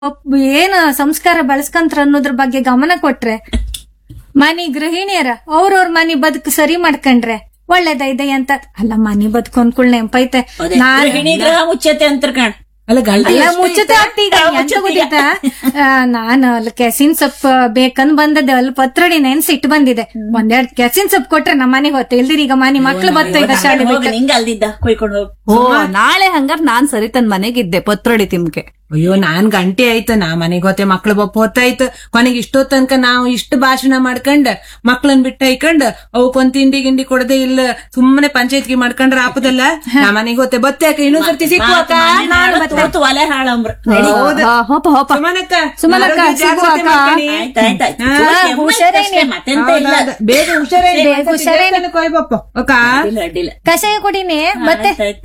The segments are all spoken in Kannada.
ಒಪ್- ಏನ್ ಸಂಸ್ಕಾರ ಬಳಸ್ಕಂತ್ರ ಅನ್ನೋದ್ರ ಬಗ್ಗೆ ಗಮನ ಕೊಟ್ರೆ ಮನಿ ಗೃಹಿಣಿಯರ ಅವ್ರವ್ರ ಮನಿ ಬದುಕು ಸರಿ ಮಾಡ್ಕೊಂಡ್ರೆ ಒಳ್ಳೇದೈದೆ ಅಂತ ಅಲ್ಲ ಮನಿ ಬದುಕು ಅನ್ಕೊಳ್ ನೆಂಪೈತೆ ಅದೇ ನಾನ್ ಗೃಹಿಣಿ ಗೃಹ ಮುಚ್ಚತೆ ಅಂತ ಕಣ್ ಅಲ್ಲ ಗಂಡ ಅಲ್ಲ ಮುಚ್ಚತೆ ಆಗ್ತೀಗ ಎಂತ ಗೊತ್ತಿತ್ತ ನಾನು ಅಲ್ಲಿ ಕೆಸಿನ್ ಸೊಪ್ಪು ಬೇಕಂದ್ ಬಂದದ್ದು ಅಲ್ಲಿ ಪತ್ರೊಡಿ ನೆನ್ಸಿಟ್ಟು ಬಂದಿದೆ ಒಂದೆರಡ್ ಕೆಸಿನ್ ಸೊಪ್ಪು ಕೊಟ್ರೆ ನಮ್ಮ ಮನೆಗೆ ಹೊತ್ತೆ ಇಲ್ದಿರಿ ಈಗ ಮನೆ ಮಕ್ಳು ಬರ್ತೈತೆ ಶಾಲೆ ಹೋಗಿ ಬಿಟ್ಟು ನಿಂಗ ಅಲ್ದಿದ್ದ ಕೊಯ್ಕೊಂಡು ಹೋಗ್ ಓ ನಾಳೆ ಹಂಗಾರ್ ನಾನ್ ಸರಿ ತನ್ ಮನೆಗಿದ್ದೆ ಪತ್ರೊಡಿ ತಿಮ್ಕೆ ಅಯ್ಯೋ ನಾನ್ ಗಂಟೆ ಆಯ್ತು ನಾ ಮನೆಗ್ ಹೋತೆ ಮಕ್ಳು ಬಪ್ಪ ಹೊತ್ತಾಯ್ತು ಕೊನೆಗೆ ಇಷ್ಟೋ ತನಕ ನಾವು ಇಷ್ಟು ಭಾಷಣ ಮಾಡ್ಕೊಂಡ್ ಮಕ್ಳನ್ ಬಿಟ್ಟ ಹೈಕೊಂಡ್ ಅವಕ್ಕೊಂದ್ ತಿಂಡಿ ಗಿಂಡಿ ಕೊಡದೆ ಇಲ್ಲ ಸುಮ್ಮನೆ ಪಂಚಾಯತ್ಗೆ ಮಾಡ್ಕೊಂಡ್ರ ಆಪದಲ್ಲ ನಾ ಮನೆಗ್ ಹೋತೆ ಬತ್ತೆ ಅಕ್ಕ ಇನ್ನೊಂದ್ ಸರ್ತಿ ಸಿಕ್ಕು ಅಕ್ಕ ನಾನು ಬತ್ತೆ. ತೂತು ಒಲೆ ಹಾಳಂಬ್ರ ಹಾ, ಹೋಪ ಹೋಪ ಸುಮನಕ್ಕ ಸುಮನಕ್ಕ, ಆರೋಗ್ಯ ಸಿಗು ಜಾಗ್ರತೆ ಅಕ್ಕ. ಮಾಡ್ಕೊಳ್ಳಿ. ಆಯ್ತಾಯ್ತಾಯ್ತು ಹಾ, ಚೂರ್ ಕೆಮ್ಮು ಹುಷಾರೇನೆ. ಅಷ್ಟೇ, ಮತ್ತೆಂತ ಹೌದು, ಇಲ್ಲ ಹೌದು. ಬೇಗ ಹುಷಾರೇನೆ ಬೇಗ ಹುಷಾರೇನೆ. ಕೊಯ್ಬಪ್ಪ ಅಕ್ಕ ಅಡ್ಡಿಲ್ಲ ಅಡ್ಡಿಲ್ಲ ಕಷಾಯ ಕುಡಿನಿ ಮತ್ತೆ ಆಯ್ತಾಯ್ತು.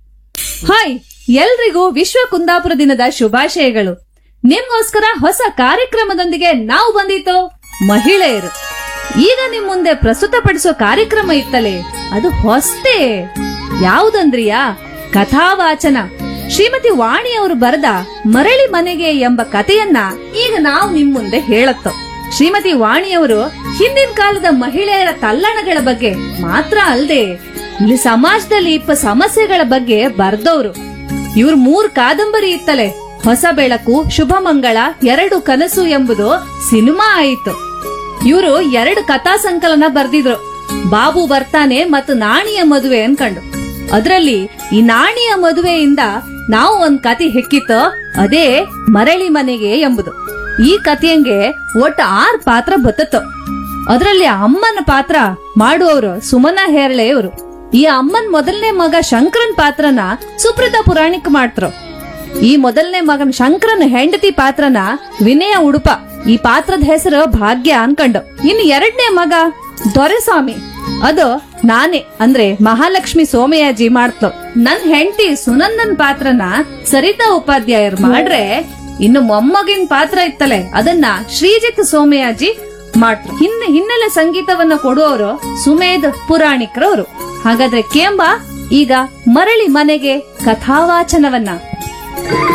ಹಾಯ್ ಎಲ್ರಿಗೂ ವಿಶ್ವ ಕುಂದಾಪುರ ದಿನದ ಶುಭಾಶಯಗಳು ನಿಮ್ಗೋಸ್ಕರ ಹೊಸ ಕಾರ್ಯಕ್ರಮದೊಂದಿಗೆ ನಾವು ಬಂದಿತ್ತು ಮಹಿಳೆಯರು ಈಗ ನಿಮ್ ಮುಂದೆ ಪ್ರಸ್ತುತಪಡಿಸೋ ಕಾರ್ಯಕ್ರಮ ಇತ್ತಲೇ ಅದು ಹೊಸ್ತೇ ಯಾವುದಂದ್ರಿಯಾ ಕಥಾವಾಚನ ಶ್ರೀಮತಿ ವಾಣಿಯವರು ಬರೆದ ಮರಳಿ ಮನೆಗೆ ಎಂಬ ಕಥೆಯನ್ನ ಈಗ ನಾವು ನಿಮ್ ಮುಂದೆ ಹೇಳತ್ತೋ ಶ್ರೀಮತಿ ವಾಣಿಯವರು ಹಿಂದಿನ ಕಾಲದ ಮಹಿಳೆಯರ ತಲ್ಲಣಗಳ ಬಗ್ಗೆ ಮಾತ್ರ ಅಲ್ಲದೆ ಇಲ್ಲಿ ಸಮಾಜದಲ್ಲಿ ಇಪ್ಪ ಸಮಸ್ಯೆಗಳ ಬಗ್ಗೆ ಬರ್ದವ್ರು ಇವ್ರ ಮೂರ್ ಕಾದಂಬರಿ ಇತ್ತಲೆ ಹೊಸ ಬೆಳಕು ಶುಭ ಮಂಗಳ ಎರಡು ಕನಸು ಎಂಬುದು ಸಿನಿಮಾ ಆಯಿತು ಇವರು ಎರಡು ಕಥಾ ಸಂಕಲನ ಬರ್ದಿದ್ರು ಬಾಬು ಬರ್ತಾನೆ ಮತ್ತು ನಾಣಿಯ ಮದುವೆ ಅನ್ಕಂಡು ಅದ್ರಲ್ಲಿ ಈ ನಾಣಿಯ ಮದುವೆಯಿಂದ ನಾವು ಒಂದ್ ಕತೆ ಹೆಕ್ಕಿತ್ತು ಅದೇ ಮರಳಿ ಮನೆಗೆ ಎಂಬುದು ಈ ಕಥೆಯಂಗೆ ಒಟ್ಟು ಆರ್ ಪಾತ್ರ ಬತ್ತತ್ತು ಅದ್ರಲ್ಲಿ ಅಮ್ಮನ ಪಾತ್ರ ಮಾಡುವವರು ಸುಮನ ಹೇರಳೆಯವರು ಈ ಅಮ್ಮನ್ ಮೊದಲನೇ ಮಗ ಶಂಕರನ್ ಪಾತ್ರನ ಸುಪ್ರತಾ ಪುರಾಣಿಕ್ ಮಾಡ್ತರು ಈ ಮೊದಲನೇ ಮಗನ್ ಶಂಕರನ್ ಹೆಂಡತಿ ಪಾತ್ರನ ವಿನಯ ಉಡುಪ ಈ ಪಾತ್ರದ ಹೆಸರು ಭಾಗ್ಯ ಅನ್ಕಂಡು ಇನ್ನು ಎರಡನೇ ಮಗ ದೊರೆಸ್ವಾಮಿ ಅದು ನಾನೇ ಅಂದ್ರೆ ಮಹಾಲಕ್ಷ್ಮಿ ಸೋಮಯಾಜಿ ಮಾಡ್ತು ನನ್ ಹೆಂಡತಿ ಸುನಂದನ್ ಪಾತ್ರನ ಸರಿತಾ ಉಪಾಧ್ಯಾಯರು ಮಾಡ್ರೆ ಇನ್ನು ಮೊಮ್ಮಗಿನ ಪಾತ್ರ ಇತ್ತಲೆ ಅದನ್ನ ಶ್ರೀಜಿತ್ ಸೋಮಯಾಜಿ ಮಾಡ್ರು ಹಿನ್ನೆ ಹಿನ್ನೆಲೆ ಸಂಗೀತವನ್ನ ಕೊಡುವವರು ಸುಮೇಧ್ ಪುರಾಣಿಕರವರು ಹಾಗಾದ್ರೆ ಕೇಂಬ ಈಗ ಮರಳಿ ಮನೆಗೆ ಕಥಾವಾಚನವನ್ನ